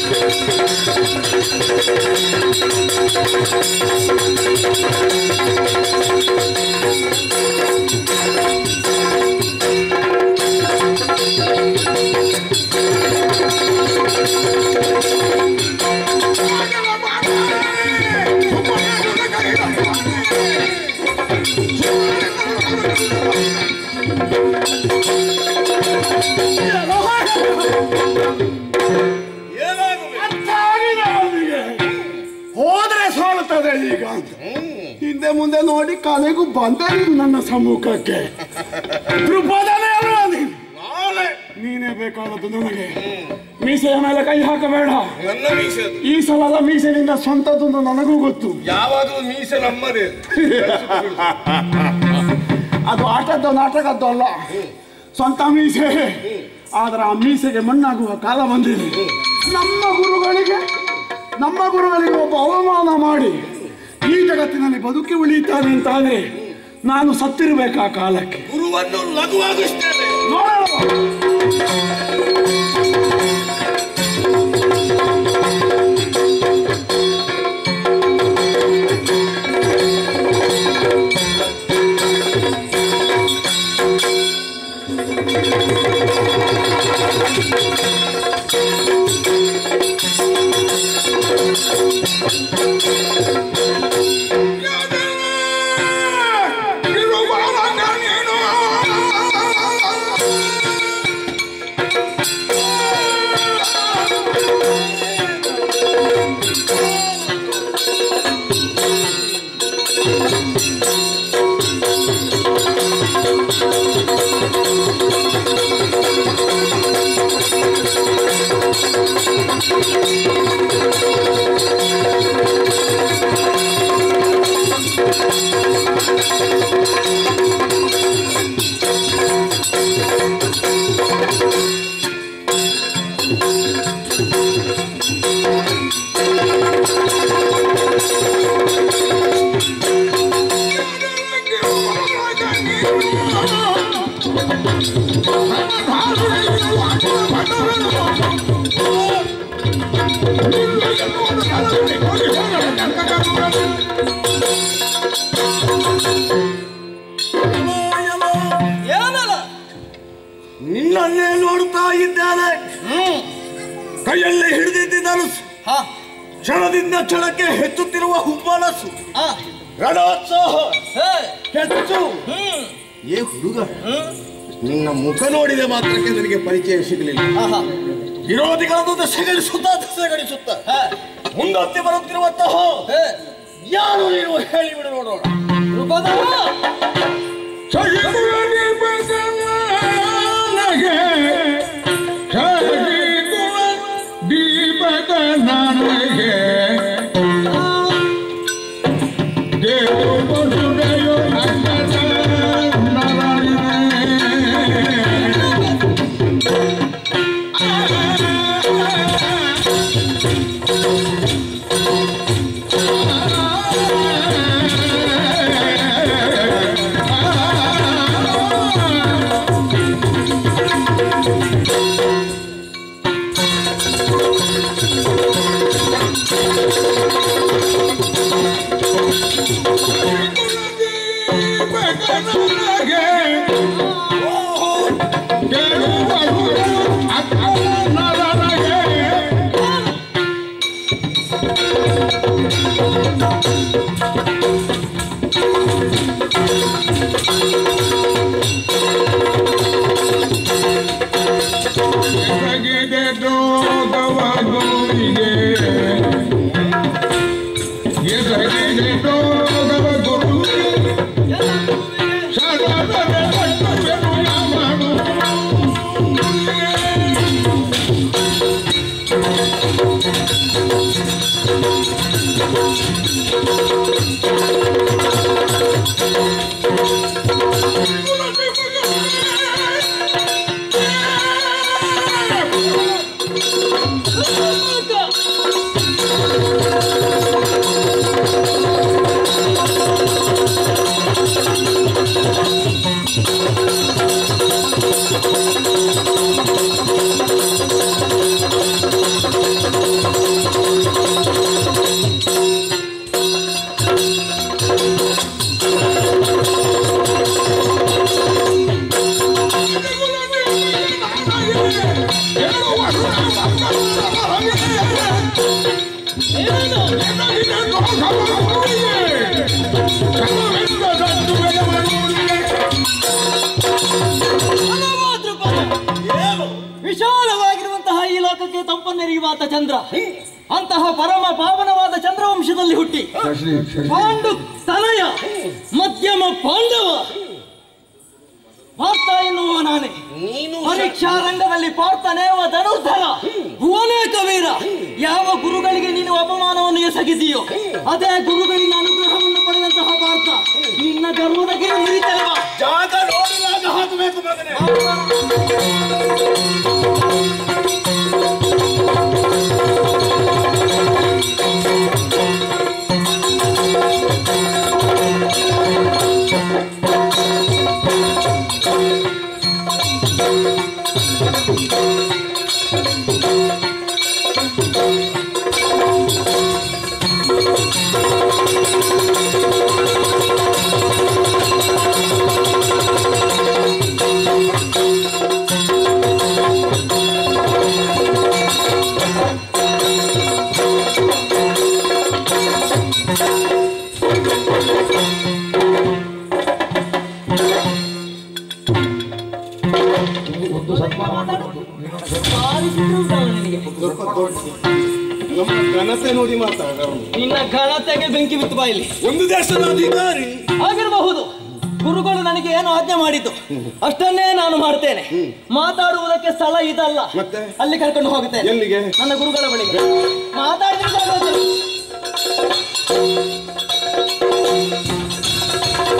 ಅರ್ಥಾಗಿದೆ ಅವನಿಗೆ. ಹೋದ್ರೆ ಸೋಲುತ್ತದೆ ಈಗ ಅಂತ ಹಿಂದೆ ಮುಂದೆ ನೋಡಿ ಕಲೆಗೂ ಬಂದ ನನ್ನ ಸಮ್ಮುಖಕ್ಕೆ ದ್ರುಪದನೇ ಅಲ್ವಾ ನೀನು ನಾಳೆ ನೀನೇ ಬೇಕಾದದ್ದು ನನಗೆ ಮೀಸೆಯ ಮೇಲೆ ಕೈ ಹಾಕಬೇಡ ನನ್ನ ಮೀಸೆ ಅದು. ಈ ಸಲದ ಮೀಸೆನಿಂದ ಸ್ವಂತದ್ದು ನನಗೂ ಗೊತ್ತು ಯಾವಾಗಲೂ ಮೀಸೆ ನಮ್ಮದೇ ಅದು ಆಟದ್ದು ನಾಟಕದ್ದು ಅಲ್ಲ ಸ್ವಂತ ಮೀಸೆ ಆದ್ರೆ ಆ ಮೀಸೆಗೆ ಮಣ್ಣಾಗುವ ಕಾಲ ಬಂದಿದೆ ನಮ್ಮ ಗುರುಗಳಿಗೆ ನಮ್ಮ ಗುರುಗಳಿಗೆ ಒಬ್ಬ ಅವಮಾನ ಮಾಡಿ ಈ ಜಗತ್ತಿನಲ್ಲಿ ಬದುಕಿ ಉಳಿಯುತ್ತಾನೆ ಅಂತಾದ್ರೆ ನಾನು ಸತ್ತಿರ್ಬೇಕು ಆ ಕಾಲಕ್ಕೆ ಗುರುವನ್ನು ಲಘುವಾಗಿಸ್ತೇನೆ ನೋಡೋಣ ನಿನ್ನನ್ನೇ ನೋಡುತ್ತಾ ಇದ್ದಾನೆ ಕೈಯಲ್ಲಿ ಹಿಡಿದಿದ್ದಾನು ಹಾ ಕ್ಷಣದಿಂದ ಕ್ಷಣಕ್ಕೆ ಹೆಚ್ಚುತ್ತಿರುವ ಹುಮ್ಮನಸ್ಸು ಹಾ ರಣೋತ್ಸಾಹ ಹೇ ಹೆಚ್ಚು ಹ್ಮ್ ಏ ಹುಡುಗ ನಿನ್ನ ಮುಖ ನೋಡಿದ ಮಾತ್ರಕ್ಕೆ ನನಗೆ ಪರಿಚಯ ಸಿಗಲಿಲ್ಲ ಆಹಾ ವಿರೋಧಿಗಳನ್ನು ದೆಸೆಗಳಿಸುತ್ತಾ ದೆಸೆಗಳಿಸುತ್ತ ಹೇ ಮುಂದಕ್ಕೆ ಬರುತ್ತಿರುವಂತಹ ಹೇ ಯಾರು ನೀನು ಹೇಳಿಬಿಡು ನೋಡೋಣ ದ್ರುಪದ ದೀಪದ ನನಗೆ ದೇವರು ಕೊಡುಗೆಯು ನನ್ನದ ನರಳಿದೆ. ಿ ದೇಶಕ್ಕೆ ತಂಪನ್ನೆರೆಯುವಾತ ಚಂದ್ರ ಅಂತಹ ಪರಮ ಪಾವನವಾದ ಚಂದ್ರವಂಶದಲ್ಲಿ ಹುಟ್ಟಿ ಪಾಂಡು ತನಯ ಮಧ್ಯಮ ಪಾಂಡವ ಪಾರ್ಥ ಎನ್ನುವ ನಾನೇ ನೀನು ಪರೀಕ್ಷಾ ರಂಗದಲ್ಲಿ ಪಾರ್ಥನೇವ ಧನುರ್ಧರ ಭುವನೇಕ ವೀರ ಯಾವ ಗುರುಗಳಿಗೆ ನೀನು ಅಪಮಾನವನ್ನು ಎಸಗಿದೆಯೋ ಅದೇ ಗುರುಗಳಿನ ಅನುಗ್ರಹವನ್ನು ಪಡೆದಂತಹ ಪಾರ್ಥ ನಿನ್ನ ಗರ್ವದ ಗಿರಿ ಮುರಿತಲ್ವಾ ಜಾಗ ನೋಡಿದಾಗ ಹಾಕಬೇಕು ಮಗನೇ ನಿನಗೆ ನಮ್ಮ ಘನತೆ ನೋಡಿ ಮಾತಾಡ ನಿನ್ನ ಘನತೆಗೆ ಬೆಂಕಿ ಬಿತ್ತು ಬಾಯಿಲಿ ಒಂದು ದೇಶದ ಅಧಿಕಾರಿ ಆಗಿರಬಹುದು ಗುರುಗಳು ನನಗೆ ಏನು ಆಜ್ಞೆ ಮಾಡಿದ್ದು ಅಷ್ಟನ್ನೇ ನಾನು ಮಾಡ್ತೇನೆ ಮಾತಾಡುವುದಕ್ಕೆ ಸ್ಥಳ ಇದಲ್ಲ ಮತ್ತೆ? ಅಲ್ಲಿ ಕರ್ಕೊಂಡು ಹೋಗುತ್ತೇನೆ ಎಲ್ಲಿಗೆ ನನ್ನ ಗುರುಗಳ ಬಳಿಗೆ ಮಾತಾಡಿದ್ರೆ